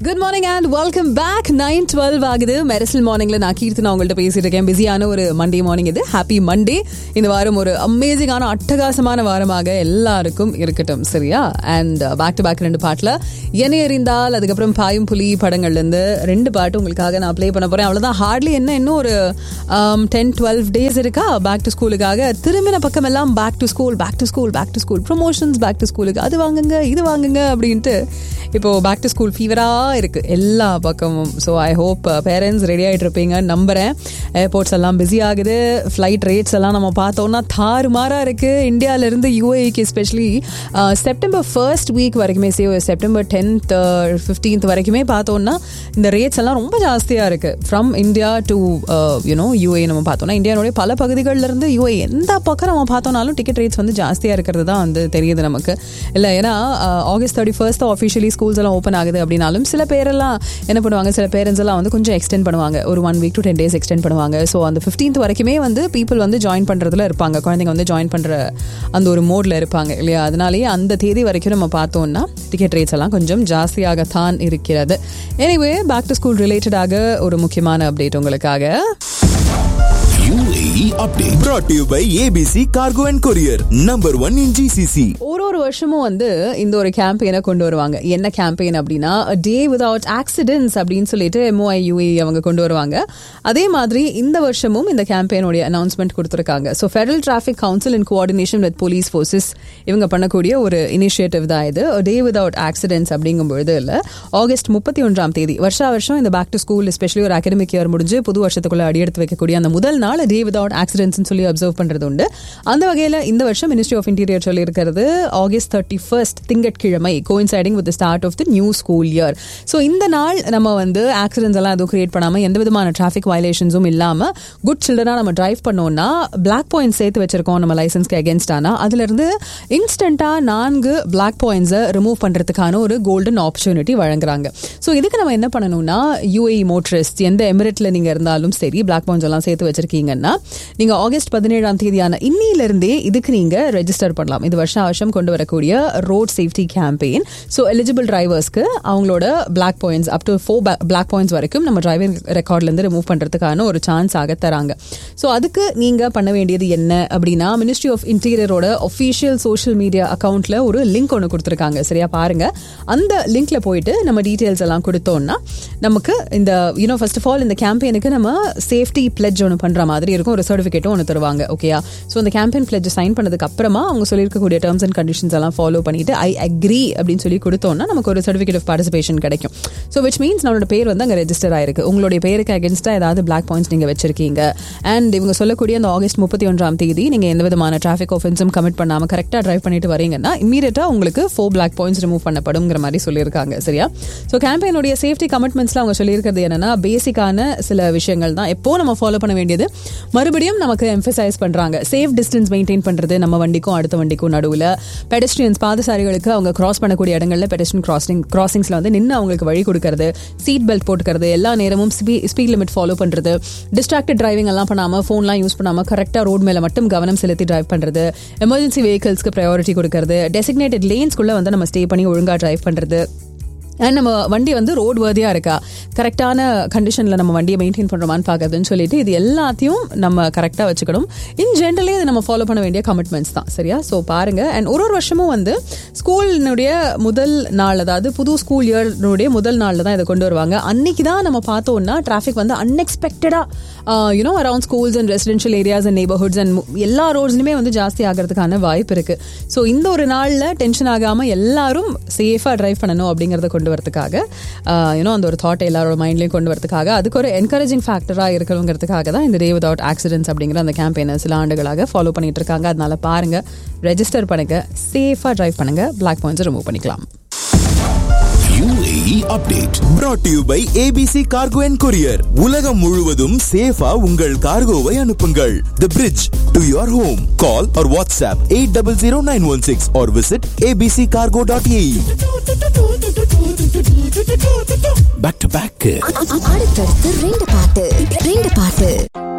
Good morning and welcome back nine twelve ஆகுது மெரசல் மார்னிங்ல நான் கீர்த்தனா உங்கள்ட்ட பேசிட்டு இருக்கேன் பிஸியான ஒரு மண்டே மார்னிங் இது ஹாப்பி மண்டே இந்த வாரம் ஒரு அமேசிங்கான அட்டகாசமான வாரமாக எல்லாருக்கும் இருக்கட்டும் சரியா அண்ட் பேக் டு பேக் ரெண்டு பாட்டில் என்னை எறிந்தால் அதுக்கப்புறம் பாயும் புலி படங்கள்லேருந்து ரெண்டு பாட்டு உங்களுக்காக நான் ப்ளே பண்ண போறேன் அவ்வளோதான் ஹார்ட்லி என்ன இன்னும் ஒரு டென் டுவெல் டேஸ் இருக்கா பேக் டு ஸ்கூலுக்காக திரும்பின பக்கம் எல்லாம் back to school back to school back to school promotions back to ஸ்கூலுக்கு அது வாங்குங்க இது வாங்குங்க அப்படின்ட்டு இப்போ பேக் டு ஸ்கூல் ஃபீவரா இருக்கு எல்லா பக்கமும் so I hope parents ready ஆகிட்டு இருப்பீங்கன்னு நம்புறேன் ஏர்போர்ட்ஸ் எல்லாம் பிஸி ஆகுது ஃப்ளைட் ரேட்ஸ் எல்லாம் நம்ம பார்த்தோம்னா தாறுமாறா இருக்கு இந்தியாவிலேருந்து யூஏக்கு எஸ்பெஷலி செப்டம்பர் ஃபர்ஸ்ட் வீக் வரைக்குமே சே செப்டம்பர் டென்த் ஃபிஃப்டீன்த் வரைக்குமே பார்த்தோம்னா இந்த ரேட்ஸ் எல்லாம் ரொம்ப ஜாஸ்தியாக இருக்கு from India to you know UAE நம்ம பார்த்தோம்னா இந்தியாவுடைய பல பகுதிகளில் இருந்து யூஏ எந்த பக்கம் நம்ம பார்த்தோம்னாலும் டிக்கெட் ரேட்ஸ் வந்து ஜாஸ்தியாக இருக்கிறது தான் வந்து தெரியுது நமக்கு இல்லை ஏன்னா August thirty first officially schools எல்லாம் ஓப்பன் ஆகுது அப்படின்னாலும் சில பேரெல்லாம் என்ன பண்ணுவாங்க சில பேரண்ட்ஸ் எல்லாம் வந்து கொஞ்சம் எக்ஸ்டெண்ட் பண்ணுவாங்க ஒரு one week to ten days extend பண்ணுவாங்க ஸோ அந்த ஃபிஃப்டீன்த் வரைக்குமே வந்து பீப்புள் வந்து ஜாயின் பண்ணுறதுல இருப்பாங்க குழந்தைங்க வந்து ஜாயின் பண்ணுற அந்த ஒரு மோடில் இருப்பாங்க இல்லையா அதனாலேயே அந்த தேதி வரைக்கும் நம்ம பார்த்தோம்னா டிக்கெட் ரேட்ஸ் எல்லாம் கொஞ்சம் ஜாஸ்தியாகத்தான் இருக்கிறது எனிவே பேக் டு ஸ்கூல் ரிலேட்டடாக ஒரு முக்கியமான அப்டேட் உங்களுக்காக UAE update brought to you by ABC Cargo and Courier, number one in GCC. ஒரு ஒரு வருஷமும் வந்து இந்த ஒரு கேம்பெயினை கொண்டு வருவாங்க என்ன கேம்பெயின் அப்படின்னா டே வித்வுட் ஆக்சிடென்ட்ஸ் அப்படின்னு சொல்லிட்டு எம்ஓஐயூஏ அவங்க கொண்டு வருவாங்க அதே மாதிரி இந்த வருஷமும் இந்த கேம்பெயினுடைய அனௌன்ஸ்மெண்ட் கொடுத்துருக்காங்க so federal traffic council in coordination with police forces இவங்க பண்ணக்கூடிய ஒரு இனிஷியேட்டிவ் தான் இது டே வித்வுட் ஆக்சிடென்ட்ஸ் அப்படிங்கும்பொழுது இல்லை ஆகஸ்ட் முப்பத்தி ஒன்றாம் தேதி வருஷா வருஷம் இந்த பேக் டு ஸ்கூல் எஸ்பெஷலி ஒரு அகடமிக் இயர் முடிஞ்சு புது வருஷத்துக்குள்ள அடியெடுத்து வைக்கக்கூடிய அந்த முதல் நாள் டே வித்வுட் ஆக்சிடென்ட்ஸ் சொல்லி அப்சர்வ் பண்றது உண்டு அந்த வகையில் இந்த வருஷம் மினிஸ்ட்ரி ஆஃப் இன்டீரியர் சொல்லியிருக்கிறது ஆகஸ்ட் தேர்ட்டி ஃபர்ஸ்ட் திங்கட்கிழமை coinciding with start of the new school year so இந்த நாள் நம்ம வந்து ஆக்சிடென்ட்ஸ் எல்லாம் எதுவும் கிரியேட் பண்ணாமல் எந்த விதமான டிராஃபிக் வயலேஷன்ஸும் இல்லாமல் குட் சில்ட்ரனாக நம்ம டிரைவ் பண்ணோம்னா பிளாக் பாயிண்ட் சேர்த்து வச்சிருக்கோம் நம்ம லைசன்ஸ்க்கு அகேன்ஸ்டானா அதுலேருந்து இன்ஸ்டண்ட்டாக நான்கு பிளாக் பாயிண்ட்ஸை ரிமூவ் பண்ணுறதுக்கான ஒரு கோல்டன் ஆப்பர்ச்சுனிட்டி வழங்குறாங்க ஸோ இதுக்கு நம்ம என்ன பண்ணணும்னா யூஏஇ மோட்டரிஸ்ட் எந்த எமிரேட்டில் நீங்கள் இருந்தாலும் சரி பிளாக் பாயிண்ட்ஸ் எல்லாம் சேர்த்து வச்சிருக்கீங்கன்னா நீங்கள் ஆகஸ்ட் பதினேழாம் தேதியான இன்னிலிருந்தே இதுக்கு நீங்கள் ரெஜிஸ்டர் பண்ணலாம் இது வருஷம் வருஷம் கொண்டு வரக்கூடிய road safety campaign so eligible டிரைவர்ஸ்க்கு அவங்களோட black points up to four black points வரைக்கும் நம்ம டிரைவிங் ரெக்கார்ட்லேருந்து ரிமூவ் பண்ணுறதுக்கான ஒரு சான்ஸ் ஆக தராங்க ஸோ அதுக்கு நீங்கள் பண்ண வேண்டியது என்ன அப்படின்னா மினிஸ்ட்ரி ஆஃப் இன்டீரியரோட ஒஃபீஷியல் சோஷியல் மீடியா அக்கௌண்ட்டில் ஒரு லிங்க் ஒன்று கொடுத்துருக்காங்க சரியா பாருங்க அந்த லிங்க்ல போயிட்டு நம்ம டீட்டெயில்ஸ் எல்லாம் கொடுத்தோம்னா நமக்கு இந்த யூனோ ஃபர்ஸ்ட் ஆஃப் ஆல் இந்த கேம்பெயினுக்கு நம்ம சேஃப்டி பிளட்ஜ் ஒன்று பண்ணுற மாதிரி இருக்கும் ஒரு சர்டிஃபிகேட்டும் ஒன்று தருவாங்க ஓகேயா ஸோ அந்த கேம்பெயின் பிளட்ஜ் சைன் பண்ணதுக்கு அப்புறமா அவங்க சொல்லியிருக்கக்கூடிய டேர்ம்ஸ் அண்ட் கண்டிஷன்ஸ் எல்லாம் ஃபாலோ பண்ணிட்டு ஐ அக்ரி அப்படின்னு சொல்லி கொடுத்தோம்னா நமக்கு ஒரு சர்டிஃபிகேட் ஆஃப் பார்ட்டிசிபேஷன் கிடைக்கும் ஸோ விச் மீன்ஸ் நம்மளோட பேர் வந்து அங்கே ரெஜிஸ்டர் ஆயிருக்கு உங்களுடைய பேருக்கு அகேன்ஸ்டாக ஏதாவது பிளாக் பாயிண்ட்ஸ் நீங்கள் வச்சிருக்கீங்க அண்ட் இவங்க சொல்லக்கூடிய அந்த ஆகஸ்ட் முப்பத்தி ஒன்றாம் தேதி நீங்கள் எந்த விதமான டிராஃபிக் ஆஃபென்ஸும் கமிட் பண்ணாமல் கரெக்டாக டிரைவ் பண்ணிட்டு வரீங்கன்னா இமீடியட்டாக உங்களுக்கு ஃபோர் பிளாக் பாயிண்ட்ஸ் ரிமூவ் பண்ணப்படுங்கிற மாதிரி சொல்லியிருக்காங்க சரியா ஸோ கேம்பெயினுடைய சேஃப்டி கமிட்மெண்ட்ஸ்ல அவங்க சொல்லியிருக்கிறது என்னன்னா பேசிக்கான சில விஷயங்கள் தான் எப்போ நம்ம ஃபாலோ பண்ண வேண்டியது மறுபடியும் நமக்கு எம்பசைஸ் பண்றாங்க சேஃப் டிஸ்டன்ஸ் மெயின்டைன் பண்றது நம்ம வண்டிக்கும் அடுத்த வண்டிக்கும் நடுவில் பெடஸ்ட்ரியன்ஸ் பாதசாரிகளுக்கு அவங்க கிராஸ் பண்ணக்கூடிய இடங்கள்ல பெடஸ்ட்ரியன் கிராசிங் கிராசிங்ஸ்ல வந்து நின்று அவங்களுக்கு வழி கொடுக்கறது சீட் பெல்ட் போட்டுக்கிறது எல்லா நேரமும் ஸ்பீட் லிமிட் ஃபாலோ பண்றது டிஸ்ட்ராக்டட் டிரைவிங் எல்லாம் பண்ணாம ஃபோன்லாம் யூஸ் பண்ணாம கரெக்டாக ரோட் மேல மட்டும் கவனம் செலுத்தி டிரைவ் பண்றது எமர்ஜென்சி வெஹிக்கல்ஸ்க்கு ப்ரையாரிட்டி கொடுக்கறது டெசிக்னேட்டட் லேன்ஸ்குள்ள வந்து நம்ம ஸ்டே பண்ணி ஒழுங்கா டிரைவ் பண்றது அண்ட் நம்ம வண்டி வந்து ரோட் வேர்தியாக இருக்கா கரெக்டான கண்டிஷனில் நம்ம வண்டியை மெயின்டைன் பண்ணுறோமான்னு பார்க்கறதுன்னு சொல்லிட்டு இது எல்லாத்தையும் நம்ம கரெக்டாக வச்சுக்கணும் இன் ஜென்ரலி இது நம்ம ஃபாலோ பண்ண வேண்டிய கமிட்மெண்ட்ஸ் தான் சரியா ஸோ பாருங்க அண்ட் ஒரு ஒரு வருஷமும் வந்து ஸ்கூலினுடைய முதல் நாள் அதாவது புது ஸ்கூல் இயர்னுடைய முதல் நாளில் தான் இதை கொண்டு வருவாங்க அன்னைக்கு தான் நம்ம பார்த்தோம்னா டிராஃபிக் வந்து அன்எக்ஸ்பெக்டடாக you know around schools and residential areas and neighbourhoods and எல்லா ரோட்ஸ்லையுமே வந்து ஜாஸ்தி ஆகிறதுக்கான வாய்ப்பு இருக்கு ஸோ இந்த ஒரு நாளில் டென்ஷன் ஆகாமல் எல்லாரும் சேஃபாக டிரைவ் பண்ணணும் அப்படிங்கிறத கொண்டு வரதுக்காக யூனோ அந்த ஒரு தாட் எல்லாரோட மைண்ட்லையும் கொண்டு வரதுக்காக அதுக்கு ஒரு என்கரேஜிங் ஃபேக்டராக இருக்கணுங்கிறதுக்காக தான் இந்த டே வித்வுட் ஆக்சிடென்ட்ஸ் அப்படிங்கிற அந்த கேம்பெயினை சில ஆண்டுகளாக ஃபாலோ பண்ணிட்டு இருக்காங்க அதனால பாருங்க ரெஜிஸ்டர் பண்ணுங்க சேஃபாக டிரைவ் பண்ணுங்க பிளாக் பாயிண்ட்ஸ் ரிமூவ் பண்ணிக்கலாம் UAE update brought to you by ABC Cargo and Courier. உலகம் முழுவதும் சேஃபா உங்கள் கார்கோவை அனுப்புங்கள். The bridge to your home. Call or WhatsApp 800916 or visit abccargo.ae. Back to back. அடுத்தடுத்து ரெண்டு பாட்டு ரெண்டு பாட்டு